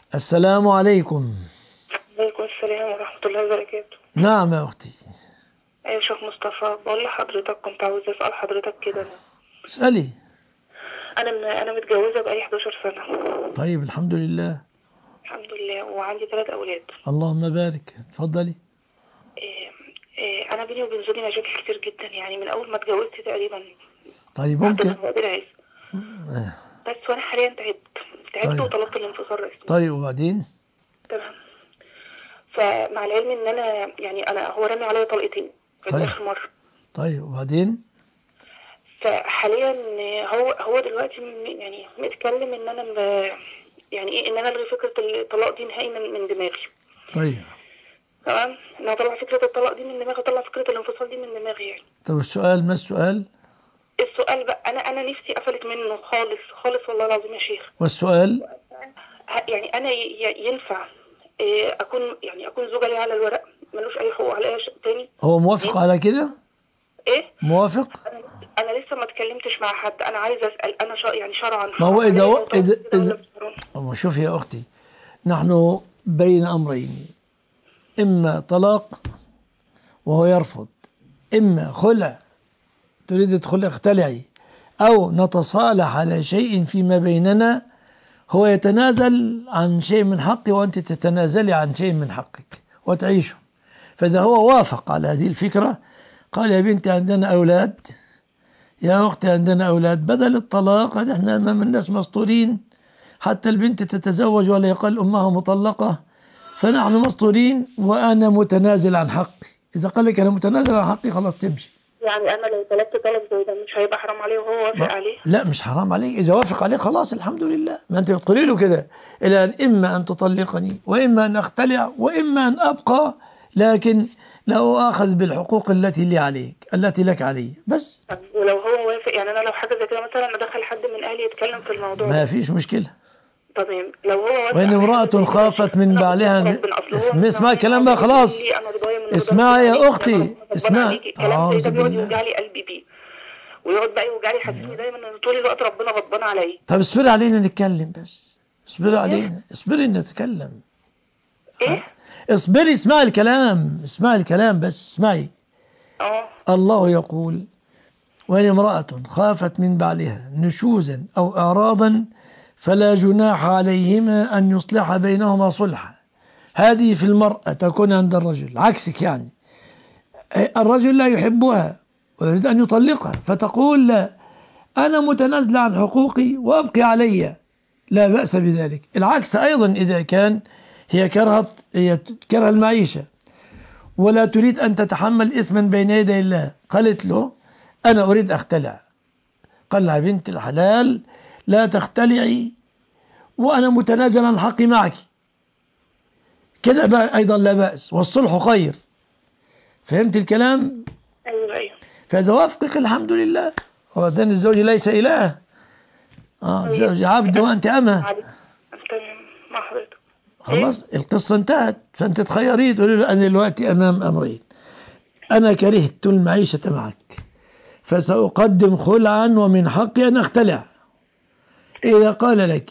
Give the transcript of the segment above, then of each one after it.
السلام عليكم عليكم السلام ورحمة الله وبركاته نعم يا أختي أيوة شيخ مصطفى بقول لحضرتك كنت عاوز أسأل حضرتك كده أنا اسألي أنا من أنا متجوزة بقالي 11 سنة طيب الحمد لله الحمد لله وعندي ثلاث أولاد اللهم بارك اتفضلي إيه إيه أنا بيني وبين زوجي مشاكل كتير جدا يعني من أول ما اتجوزت تقريبا طيب ممكن بعد العز بس وأنا حاليا تعبت تعبت طيب. وطلبت الانفصال رسمي طيب وبعدين تمام فمع العلم إن أنا يعني أنا هو رامي عليا طلقتين في طيب. آخر مرة طيب وبعدين فحاليا هو هو دلوقتي م- يعني متكلم ان انا ب- يعني ايه ان انا الغي فكره الطلاق دي نهائي من, من دماغي طيب تمام ان انا اطلع فكره الطلاق دي من دماغي اطلع فكره الانفصال دي من دماغي يعني طب السؤال ما السؤال السؤال بقى انا انا نفسي قفلت منه خالص خالص والله العظيم يا شيخ والسؤال ه- يعني انا ي- ي- ينفع إيه، اكون يعني اكون زوجة لي على الورق ملوش اي حقوق عليا ش- تاني هو موافق على كده ايه موافق انا أنا لسه ما اتكلمتش مع حد انا عايزه اسال انا شا يعني شرعا ما هو إذا و- حرام إذا- كده ولا إذا- مش حرام؟ أما شوف يا أختي نحن بين أمرين إما طلاق وهو يرفض إما خلع تريد تدخل اختلعي أو نتصالح على شيء فيما بيننا هو يتنازل عن شيء من حقي وأنت تتنازلي عن شيء من حقك وتعيشوا فإذا هو وافق على هذه الفكرة قال يا بنتي عندنا أولاد يا أختي عندنا أولاد بدل الطلاق هذا احنا أمام الناس مسطورين حتى البنت تتزوج ولا يقل أمها مطلقة فنحن مسطورين وأنا متنازل عن حقي إذا قال لك أنا متنازل عن حقي خلاص تمشي يعني انا لو طلبت طلب زي ده مش هيبقى حرام عليه وهو وافق عليه لا مش حرام عليك إذا وافق عليه خلاص الحمد لله ما أنت بتقولي له كده إلى أن إما أن تطلقني وإما أن أختلع وإما أن أبقى لكن لا آخذ بالحقوق التي لي عليك التي لك علي بس طب ولو هو وافق يعني انا لو حاجه زي كده مثلا ادخل حد من اهلي يتكلم في الموضوع ما ده فيش مشكلة تمام لو هو وافق وإن على امرأة حاجة زي كده، خافت من أنا بعلها كنت بغضب، أصل هو مثلاً اسمعي الكلام هو بقى بيقول خلاص لي أنا رضايا من رضا اسمعي يا عليك، أنا أختي، غضبانة اسمعي. عليك. الكلام زي أعوذ ده بيقعد بالله. يوجع لي قلبي بيه ويقعد بقى يوجع لي يحسسني دايما ان طول الوقت ربنا غضبان عليا طب اصبري علينا نتكلم بس اصبري علينا اصبري نتكلم ايه اصبري اسمعي الكلام اسمعي الكلام بس اسمعي اه الله يقول وإن امرأة خافت من بعلها نشوزا أو إعراضا فلا جناح عليهما أن يصلح بينهما صلحا هذه في المرأة تكون عند الرجل عكسك يعني الرجل لا يحبها ويريد أن يطلقها فتقول لا أنا متنازلة عن حقوقي وأبقي علي لا بأس بذلك العكس أيضا إذا كان هي كرهت هي كره المعيشة ولا تريد أن تتحمل اسما بين يدي الله قالت له أنا أريد أختلع قال لها بنت الحلال لا تختلعي وأنا متنازل عن حقي معك كده بقى أيضا لا بأس والصلح خير فهمت الكلام ايوه ايوه فإذا وافقك الحمد لله وبعدين الزوج ليس إله آه الزوج عبد وأنت أمه علي تمام مع حضرتك خلاص القصة انتهت فأنت تخيري تقولي له أنا دلوقتي أمام أمرين أنا كرهت المعيشة معك فسأقدم خلعا ومن حقي أن أختلع إذا قال لك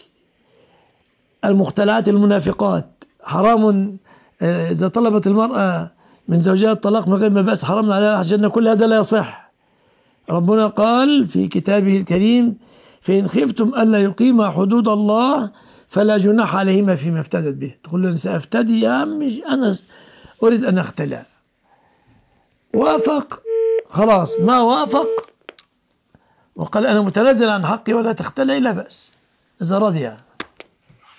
المختلعات المنافقات حرام آه، إذا طلبت المرأة من زوجها الطلاق من غير ما بأس حرام عليها الجنة كل هذا لا يصح ربنا قال في كتابه الكريم فإن خفتم ألا يقيما حدود الله فلا جناح عليهما فيما افتدت به تقول له سأفتدي يا عمي أنا أريد أن أختلع وافق خلاص ما وافق وقال أنا متنازل عن حقي ولا تختلع لا بأس إذا رضي